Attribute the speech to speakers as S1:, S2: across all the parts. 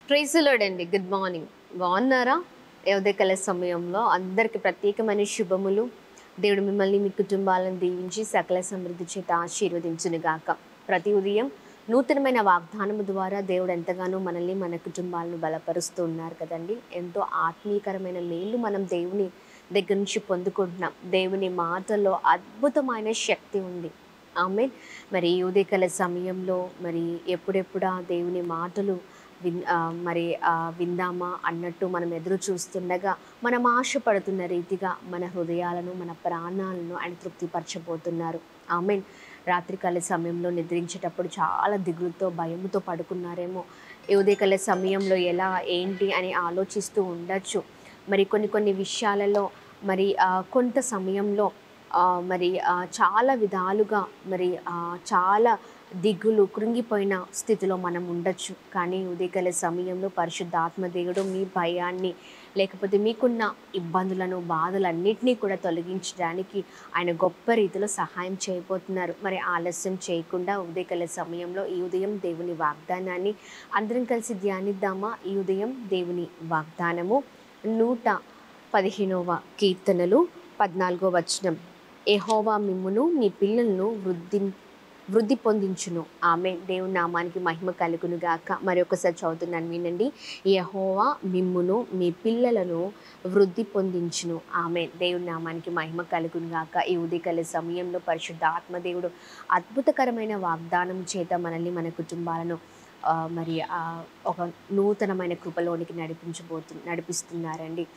S1: ప్రైజులోడ్ అండి good morning బాగున్నారా ఉదయకాల సమయంలో అందరికి ప్రత్యేకమైన శుభములు దేవుడు మిమ్మల్ని మీ కుటుంబాలను దీవించి సకల సమృద్ధి చేత ఆశీర్వదించును గాక ప్రతి ఉదయం నూతనమైన వాగ్దానము ద్వారా దేవుడు ఎంతగానో మనల్ని మన కుటుంబాలను బలపరుస్తూ ఉన్నారు కదండి ఎంతో ఆత్మీయకరమైన మేలు మనం దేవుని దగ్గర నుంచి పొందుకుంటున్నాం దేవుని మాటల్లో అద్భుతమైన శక్తి ఉంది ఆమె మరి ఈ ఉదయకాల సమయంలో మరి ఎప్పుడెప్పుడా దేవుని మాటలు విన్ ఆ, మరి ఆ, విందామా అన్నట్టు మనం ఎదురు చూస్తుండగా మనం ఆశపడుతున్న రీతిగా మన హృదయాలను మన ప్రాణాలను ఆయన తృప్తిపరచబోతున్నారు ఆమెన్ రాత్రికాల సమయంలో నిద్రించేటప్పుడు చాలా దిగులుతో భయముతో పడుకున్నారేమో ఈ ఉదయకాల సమయంలో ఎలా ఏంటి అని ఆలోచిస్తూ ఉండొచ్చు మరి కొన్ని కొన్ని విషయాలలో మరి ఆ, కొంత సమయంలో ఆ, మరి ఆ, చాలా విధాలుగా మరి ఆ, చాలా దిగులు కృంగిపోయిన స్థితిలో మనం ఉండొచ్చు కానీ ఉదయకాల సమయంలో పరిశుద్ధాత్మ దేవుడు మీ భయాన్ని లేకపోతే మీకున్న ఇబ్బందులను బాధలన్నింటినీ కూడా తొలగించడానికి ఆయన గొప్ప రీతిలో సహాయం చేయబోతున్నారు మరి ఆలస్యం చేయకుండా ఉదయకాల సమయంలో ఈ ఉదయం దేవుని వాగ్దానాన్ని అందరం కలిసి ధ్యానిద్దామా ఈ ఉదయం దేవుని వాగ్దానము నూట పదిహేనవ కీర్తనలు పద్నాలుగో వచనం ఎహోవా మిమ్మును మీ పిల్లలను వృద్ధి వృద్ధి పొందించును ఆమె దేవుని నామానికి మహిమ కలుగును గాక మరొకసారి చదువుతున్నాను వినండి యహోవా మిమ్మును మీ పిల్లలను వృద్ధి పొందించును ఆమె దేవుని నామానికి మహిమ కలుగును గాక ఈ ఉదయకాల సమయంలో పరిశుద్ధ ఆత్మదేవుడు అద్భుతకరమైన వాగ్దానం చేత మనల్ని మన కుటుంబాలను ఆ, మరి ఆ, ఒక నూతనమైన కృపలోనికి నడిపించబోతు నడిపిస్తున్నారండి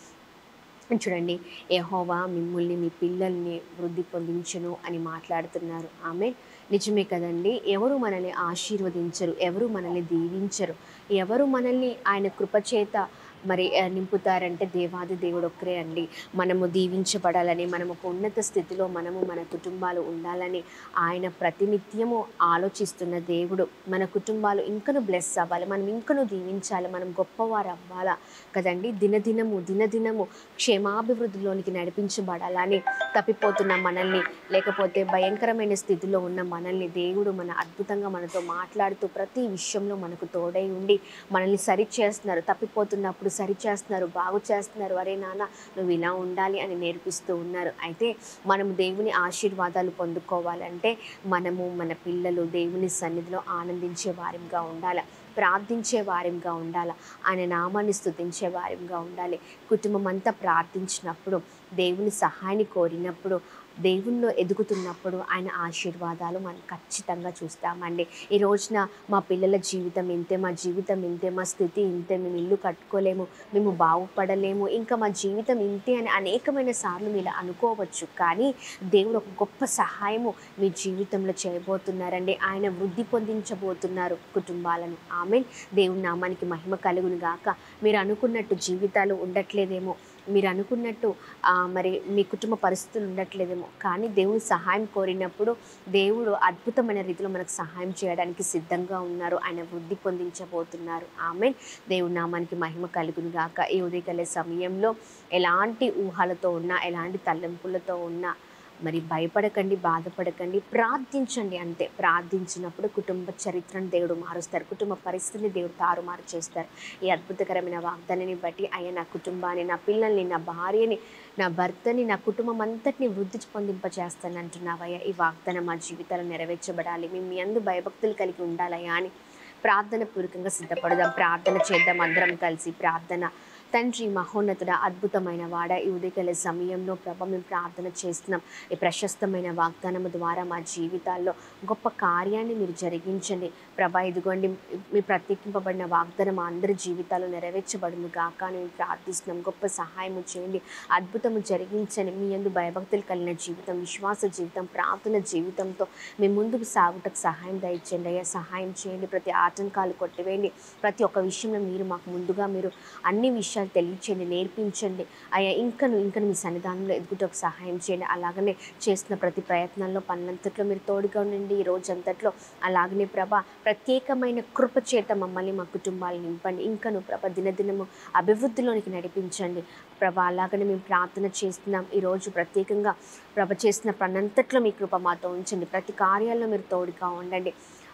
S1: చూడండి యెహోవా మిమ్మల్ని మీ పిల్లల్ని వృద్ధి పొందించును అని మాట్లాడుతున్నారు ఆమె నిజమే కదండి ఎవరు మనల్ని ఆశీర్వదించరు ఎవరు మనల్ని దీవించరు ఎవరు మనల్ని ఆయన కృపచేత మరి ఆ, నింపుతారంటే దేవాది దేవుడు ఒక్కరే అండి మనము దీవించబడాలని మనము ఒక ఉన్నత స్థితిలో మనము మన కుటుంబాలు ఉండాలని ఆయన ప్రతినిత్యము ఆలోచిస్తున్న దేవుడు మన కుటుంబాలు ఇంకను బ్లెస్ అవ్వాలి మనం ఇంకను దీవించాలి మనం గొప్పవారు అవ్వాలా కదండి దినదినము దినదినము క్షేమాభివృద్ధిలోనికి నడిపించబడాలని తప్పిపోతున్న మనల్ని లేకపోతే భయంకరమైన స్థితిలో ఉన్న మనల్ని దేవుడు మన అద్భుతంగా మనతో మాట్లాడుతూ ప్రతి విషయంలో మనకు తోడై ఉండి మనల్ని సరి చేస్తున్నారు తప్పిపోతున్నప్పుడు సరి చేస్తున్నారు బాగు చేస్తున్నారు అరే నాన్న నువ్వు ఇలా ఉండాలి అని నేర్పిస్తూ ఉన్నారు అయితే మనము దేవుని ఆశీర్వాదాలు పొందుకోవాలంటే మనము మన పిల్లలు దేవుని సన్నిధిలో ఆనందించే వారిగా ఉండాలి ప్రార్థించే వారిగా ఉండాలి ఆయన నామాన్ని స్తుతించే వారిగా ఉండాలి కుటుంబం అంతా ప్రార్థించినప్పుడు దేవుని సహాయాన్ని కోరినప్పుడు దేవుల్లో ఎదుగుతున్నప్పుడు ఆయన ఆశీర్వాదాలు మనం ఖచ్చితంగా చూస్తామండి ఈ రోజున మా పిల్లల జీవితం ఇంతే మా జీవితం ఇంతే మా స్థితి ఇంతే మేము ఇల్లు కట్టుకోలేము మేము బాగుపడలేము ఇంకా మా జీవితం ఇంతే అని అనేకమైన సార్లు మీరు అనుకోవచ్చు కానీ దేవుడు ఒక గొప్ప సహాయము మీ జీవితంలో చేయబోతున్నారండి ఆయన వృద్ధి పొందించబోతున్నారు కుటుంబాలను ఆమె దేవుని నామానికి మహిమ కలుగును గాక మీరు అనుకున్నట్టు జీవితాలు ఉండట్లేదేమో మీరు అనుకున్నట్టు ఆ, మరి మీ కుటుంబ పరిస్థితులు ఉండట్లేదేమో కానీ దేవుని సహాయం కోరినప్పుడు దేవుడు అద్భుతమైన రీతిలో మనకు సహాయం చేయడానికి సిద్ధంగా ఉన్నారు ఆయన వృద్ధి పొందించబోతున్నారు ఆమె దేవుడి నామానికి మహిమ కలుగును గాక ఈ ఉదయకాల సమయంలో ఎలాంటి ఊహలతో ఉన్నా ఎలాంటి తలంపులతో ఉన్నా మరి భయపడకండి బాధపడకండి ప్రార్థించండి అంతే ప్రార్థించినప్పుడు కుటుంబ చరిత్రను దేవుడు మారుస్తారు కుటుంబ పరిస్థితిని దేవుడు తారుమారు చేస్తారు ఈ అద్భుతకరమైన వాగ్దానాన్ని బట్టి అయ్యా నా కుటుంబాన్ని నా పిల్లల్ని నా భార్యని నా భర్తని నా కుటుంబం అంతటిని వృద్ధి పొందింపచేస్తాను అంటున్నావయ్యా ఈ వాగ్దానం మా జీవితాలు నెరవేర్చబడాలి మేము మీ అందు భయభక్తులు కలిగి ఉండాలయ్యా అని ప్రార్థన పూర్వకంగా సిద్ధపడదాం ప్రార్థన చేద్దాం అందరం కలిసి ప్రార్థన తండ్రి మహోన్నతుడ అద్భుతమైన వాడ ఈ ఉదయకాల సమయంలో ప్రభ మేము ప్రార్థన చేస్తున్నాం ఈ ప్రశస్తమైన వాగ్దానము ద్వారా మా జీవితాల్లో గొప్ప కార్యాన్ని మీరు జరిగించండి ప్రభా ఇదిగోండి మీ ప్రత్యేకింపబడిన వాగ్దానం మా అందరి జీవితాలు నెరవేర్చబడును గాక అని మేము ప్రార్థిస్తున్నాం గొప్ప సహాయము చేయండి అద్భుతము జరిగించండి మీ అందు భయభక్తులు కలిగిన జీవితం విశ్వాస జీవితం ప్రార్థన జీవితంతో మేము ముందుకు సాగుటకు సహాయం దయచేయండి అయ్యా సహాయం చేయండి ప్రతి ఆటంకాలు కొట్టివేయండి ప్రతి ఒక్క విషయంలో మీరు మాకు ముందుగా మీరు అన్ని విషయాలు తెలియచేయండి నేర్పించండి అయ్యా ఇంకను ఇంకను మీ సన్నిధానంలో ఎదుగుటకు సహాయం చేయండి అలాగనే చేస్తున్న ప్రతి ప్రయత్నంలో పనులంతట్లో మీరు తోడుగా ఉండండి ఈ రోజంతట్లో అలాగనే ప్రభ ప్రత్యేకమైన కృప చేత మమ్మల్ని మా కుటుంబాలు నింపండి ఇంకను ప్రభ దినదినము అభివృద్ధిలోనికి నడిపించండి ప్రభ అలాగనే మేము ప్రార్థన చేస్తున్నాం ఈరోజు ప్రత్యేకంగా ప్రభ చేసిన పనంతట్లో మీ కృప మాతో ఉంచండి ప్రతి కార్యాల్లో మీరు తోడుగా ఉండండి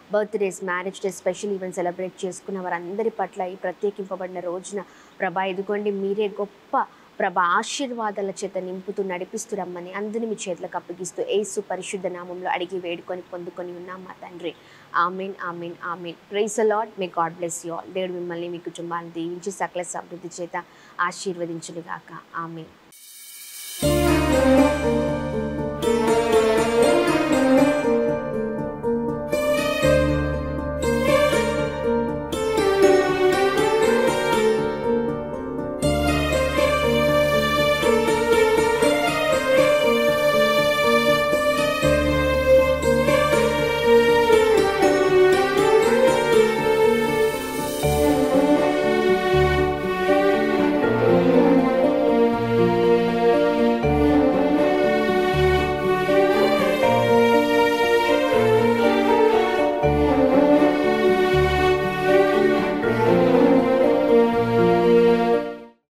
S1: birthdays marriage day special event celebrate చేసుకున్న వారందరి పట్ల ఈ ప్రత్యేకింపబడిన రోజున ప్రభా ఇదిగోండి మీరే గొప్ప ప్రభ ఆశీర్వాదాల చేత నింపుతూ నడిపిస్తూ రమ్మని అందరిని మీ చేతులకు అప్పగిస్తూ ఏసు పరిశుద్ధ నామంలో అడిగి వేడుకొని పొందుకొని ఉన్నాం మా తండ్రి amen amen amen praise the Lord may God bless you all దేవుడు మిమ్మల్ని మీ కుటుంబాన్ని దీవించి సకల సమృద్ధి చేత ఆశీర్వదించునుగాక ఆమెన్